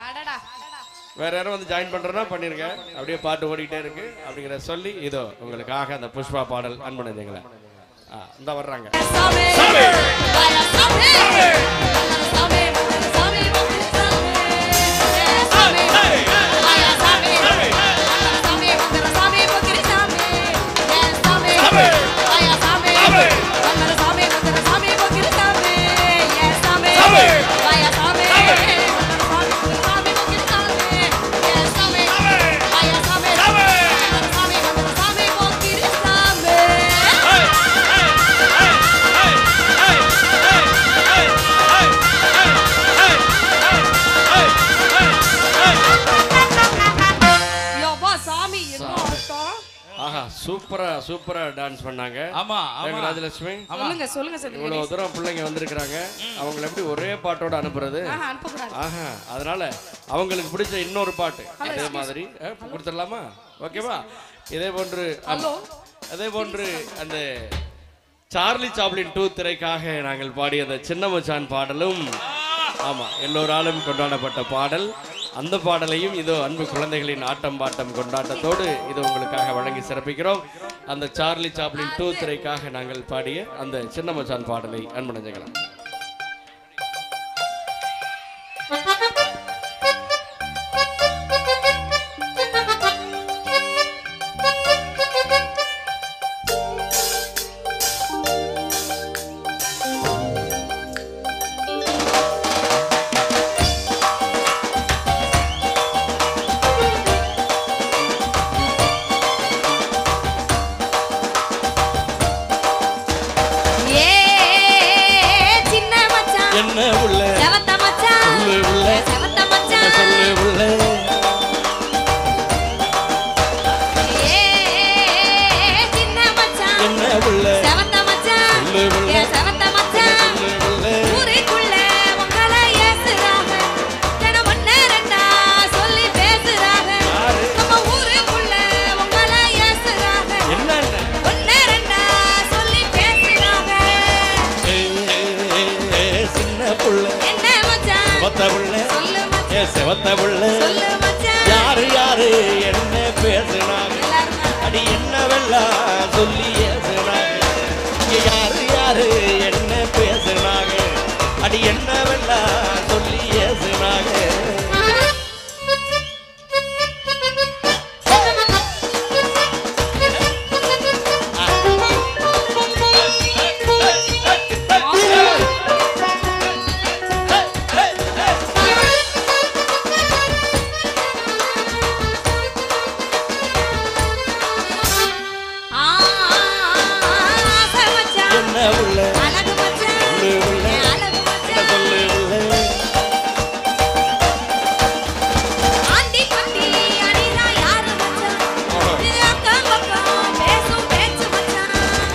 வேற யாரும் வந்து ஜாயின் பண்றேன்னா பண்ணிருங்க அப்படியே பாட்டு ஓடிக்கிட்டே இருக்கு அப்படிங்கிற சொல்லி இதோ உங்களுக்காக அந்த புஷ்பா பாடல் அன்பு நெஞ்சங்களே ஆ இந்த வர்றாங்க சாமி வாயா சாமி சாமி சாமி சாமி வாயா சாமி சாமி வந்தர சாமி போக்கிரி சாமி ஏ சாமி வாயா சாமி வந்தர சாமி வந்தர சாமி போக்கிரி சாமி ஏ சாமி வாயா சாமி வந்தர சாமி சாமி போக்கிரி சாமி ஏ சாமி வாயா சாமி வந்தர சாமி வந்தர சாமி போக்கிரி சாமி யோபா சாமி என்ன அர்த்தம் ஆஹா சூப்பரா சூப்பரா டான்ஸ் பண்ணாங்க ஆமா ஆமா ராஜலட்சுமி சொல்லுங்க சொல்லுங்க சொல்லுங்க இவ்வளவு தூரம் பிள்ளைங்க வந்திருக்கிறாங்க அவங்கள எப்படி ஒரே பாட்டோட அனுப்புறது ஆஹா அனுப்பக்கூடாது ஆஹா அதனால அவங்களுக்கு பிடிச்ச இன்னொரு பாட்டு அதே மாதிரி அஹ், கொடுத்துடலாமா ஓகேவா இதே போன்று ஹலோ அதே போன்று அந்த சார்லி சாப்ளின் டூ திரைக்காக நாங்கள் பாடிய அந்த சின்ன மச்சான் பாடலும் ஆமா எல்லோராலும் கொண்டாடப்பட்ட பாடல் அந்த பாடலையும் இதோ அன்பு குழந்தைகளின் ஆட்டம் பாட்டம் கொண்டாட்டத்தோடு இது உங்களுக்காக வழங்கி சிறப்பிக்கிறோம் அந்த சார்லி சாப்ளின் டூ திரைக்காக நாங்கள் பாடிய அந்த சின்ன மச்சான் பாடலை அன்பு நெஞ்சங்களா ஏ சின்ன மச்சான் என்ன உள்ள செவத்த மச்சான் சொல்லு உள்ள. செவத்த மச்சான் சொல்லு உள்ள ஏ சின்ன மச்சான் என்ன உள்ள செவத்த மச்சான் சொல்லு உள்ள. ஏ செவத்த மச்சான் சொல்லு உள்ள ஊருக்குள்ள உங்களை ஏசுறாங்க தினம் ஒண்ணு ரெண்டா சொல்லி பேசுறாங்க யாரு? நம்ம ஊருக்குள்ள உங்களை ஏசுறாங்க என்ன ஒண்ணு ரெண்டா சொல்லி பேசுறாங்க சின்ன புள்ள என்ன மச்சான் செவத்த புள்ள சொல்லு மச்சான் ஏ செவத்த புள்ள சொல்லு மச்சான் யாரு யாரு என்ன பேசுனாங்க எல்லாரும் அடி என்னவெல்லாம் சொல்லி ஏசுனாங்க இங்க யாரு யாரு என்ன பேசுனாங்க அடி என்னவெல்லாம் சொல்லி ஏசுனாங்க ஆ, ஆசை மச்சான். என்ன உள்ள அழகு மச்சான். சொல்லு உள்ள என் அழகு என்ன மச்சான். சொல்லு உள்ள ஆண்டி குட்டி அணிதான் யாரு மச்சான்? இது அக்கம் பக்கம் பேசும் பேச்சு மச்சான்.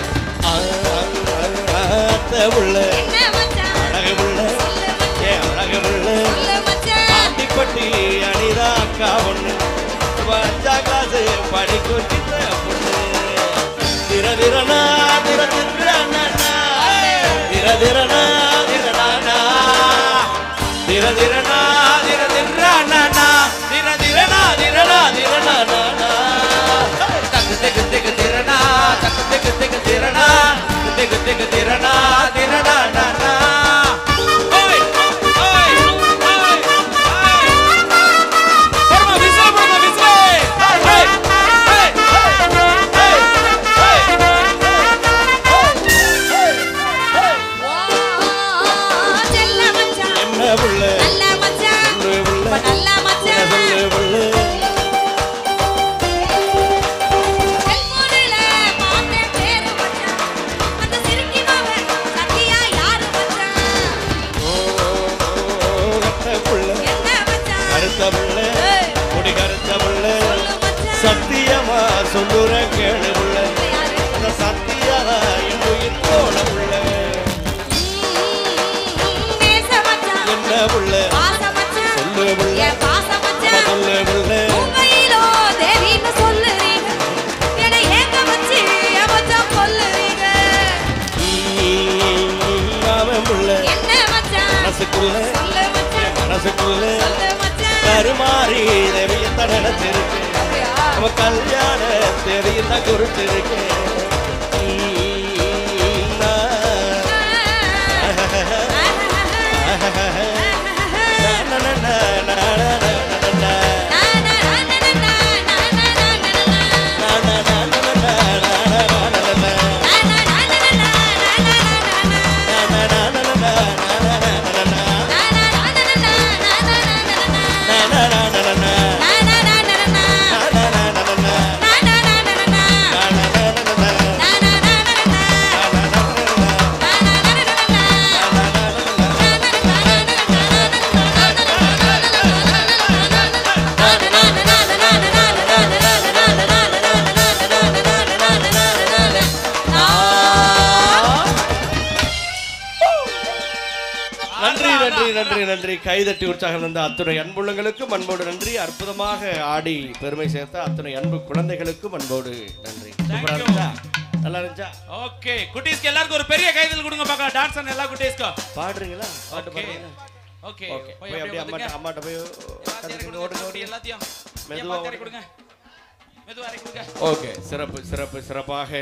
அத்த உள்ள என்ன மச்சான்? அழகு உள்ள சொல்லு மச்சான். ஏ அழகு உள்ள சொல்லு மச்சான். ஆண்டிப்பட்டி அனிதா அக்கா ஒண்ணு அஞ்சாம் கிளாஸ் படிக்கும் சின்ன பொண்ணு திர திரனா திர திரனா திர திரனா திரனா திர திரனா திர திரனா திர திரனா திரனா திரனா தக்கு தெக்கு தெக்கு திரனா தக்கு தெக்கு தெக்கு திரனா தெக்கு தெக்கு திரனா திரனா ஓய் ஓய் ஓய் Forma visão, forma visão! Hey! Hey! Hey! ஓ, செல்ல மச்சான். என்ன புள்ள நல்ல மச்சான். சொல்லு புள்ள இப்ப நல்ல மச்சான். சொல்லு புள்ள செல்போனில பார்த்தேன் பேரு மச்சான். அந்த சிறுக்கி மகன் சத்யா யாரு மச்சான்? ஓ கட்ட புள்ள என்ன மச்சான்? கருத்த புள்ள ஏய், முடி கருத்த புள்ள சொல்லு மச்சான். சத்தியமா சொல்லுற கேளு புள்ள யாரு? அந்த சத்தியமா என் உயிர் போன புள்ள நேச மச்சான். என்ன புள்ள பாச மச்சான். சொல்லு புள்ள என் பாச மச்சான். சொல்லு புள்ள உங்கையிலோ தேவின்னு சொல்லுறீங்க. என்னை ஏங்க வச்சு என் மச்சான் கொல்லுறீங்க. அவன் புள்ள என்ன மச்சான்? மனசுக்குள்ள சொல்லு மச்சான். மனசுக்குள்ள சொல்லு மச்சான். நான் நினைச்சிருக்கேன் அப்படியா? நம்ம கல்யாண தெரியும் தான் குறிச்சிருக்கேன் உம், நான் na na na na na na na na நன்றி நன்றி நன்றி நன்றி கைதட்டி உற்சாகம் தந்த அத்துணை அன்புள்ளங்களுக்கும் அன்போடு நன்றி அற்புதமாக ஆடி பெருமை சேர்த்த அத்துணை அன்பு குழந்தைகளுக்கும் அன்போடு நன்றி சூப்பரா இருந்துச்சா நல்லா இருந்துச்சா ஓகே குட்டீஸ்க்கு எல்லாருக்கும் ஒரு பெரிய கைதல் கொடுங்க பார்க்கலாம் டான்ஸ் ஆன எல்லா குட்டீஸ்க்கும் பாடுறீங்களா பாட்டு ஓகே பாடுறீங்களா ஓகே ஓகே போய் போய் அப்படியே அப்படியே அம்மாட்ட அம்மாட்ட போய் எல்லாத்தையும் கத்துக்கிட்டு ஓடுங்க கொடுங்க, ஓடுங்க எல்லாத்தையும் மெதுவா மெதுவா ஓடுங்க. கொடுங்க மெதுவா இறக்கி கொடுங்க ஓகே சிறப்பு சிறப்பு சிறப்பாக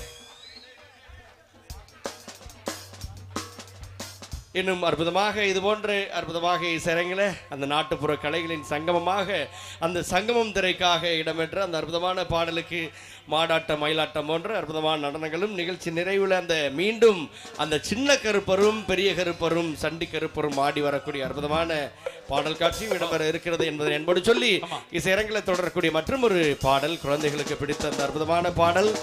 இன்னும் அற்புதமாக இது போன்று அற்புதமாக இசைரங்கில அந்த நாட்டுப்புற கலைகளின் சங்கமமாக அந்த சங்கமம் திரைக்காக இடம்பெற்ற அந்த அற்புதமான பாடலுக்கு மாடாட்டம் மயிலாட்டம் போன்ற அற்புதமான நடனங்களும் நிகழ்ச்சி நிறைவில் அந்த மீண்டும் அந்த சின்ன கருப்பரும் பெரிய கருப்பரும் சண்டி கருப்பரும் ஆடி வரக்கூடிய அற்புதமான பாடல் காட்சியும் இடம்பெற இருக்கிறது என்பதை என்பது சொல்லி இசைரங்கில தொடரக்கூடிய மற்றும் ஒரு பாடல் குழந்தைகளுக்கு பிடித்த அந்த அற்புதமான பாடல்